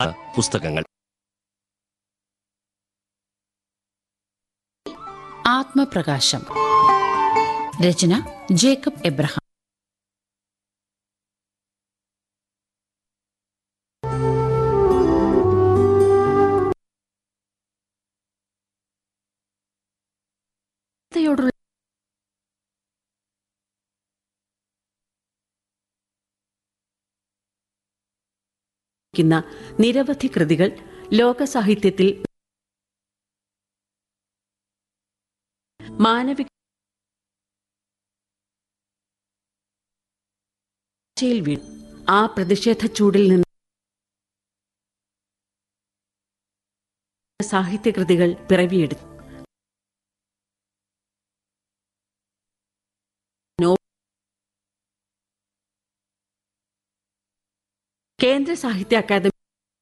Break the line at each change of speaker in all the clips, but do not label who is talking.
പുസ്തകങ്ങൾ
ആത്മപ്രകാശം രചന Jacob Abraham യോടുള്ള
ക്കുന്ന നിരവധി കൃതികൾ ലോക സാഹിത്യത്തിൽ മാനവിക യിൽ വീണു ആ പ്രതിഷേധ ചൂടിൽ നിന്ന് സാഹിത്യകൃതികൾ പിറവിയെടുത്തു നോ- കേന്ദ്ര സാഹിത്യ അക്കാദമി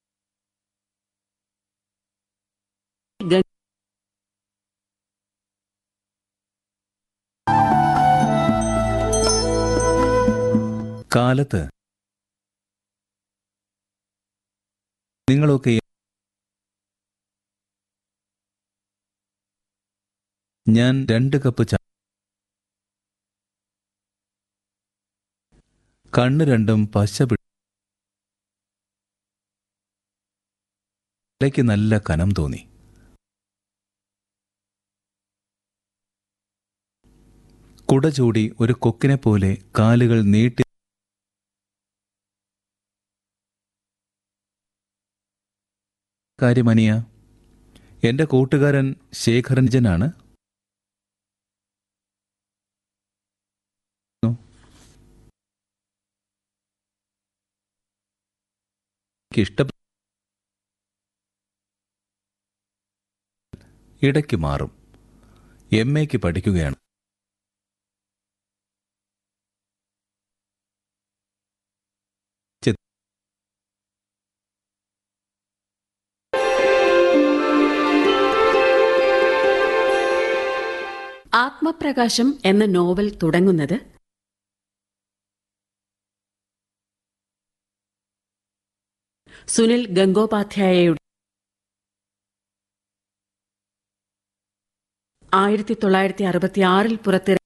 ഗ-
കാലത്ത് നിങ്ങളൊക്കെ ഞാൻ രണ്ട് കപ്പ് ചായ കണ്ണ് രണ്ടും പശ പിടി തലയ്ക്ക് നല്ല കനം തോന്നി കുട ചൂടി ഒരു കൊക്കിനെ പോലെ കാലുകൾ നീട്ടി കാര്യമനിയ എന്റെ കൂട്ടുകാരൻ ശേഖരഞ്ജനാണ് ഇഷ്ട ഇടയ്ക്ക് മാറും എം എക്ക് പഠിക്കുകയാണ്
ആത്മപ്രകാശം എന്ന നോവൽ തുടങ്ങുന്നത് സുനിൽ ഗംഗോപാധ്യായയുടെ ആയിരത്തി തൊള്ളായിരത്തി അറുപത്തി ആറിൽ പുറത്തിറങ്ങിയ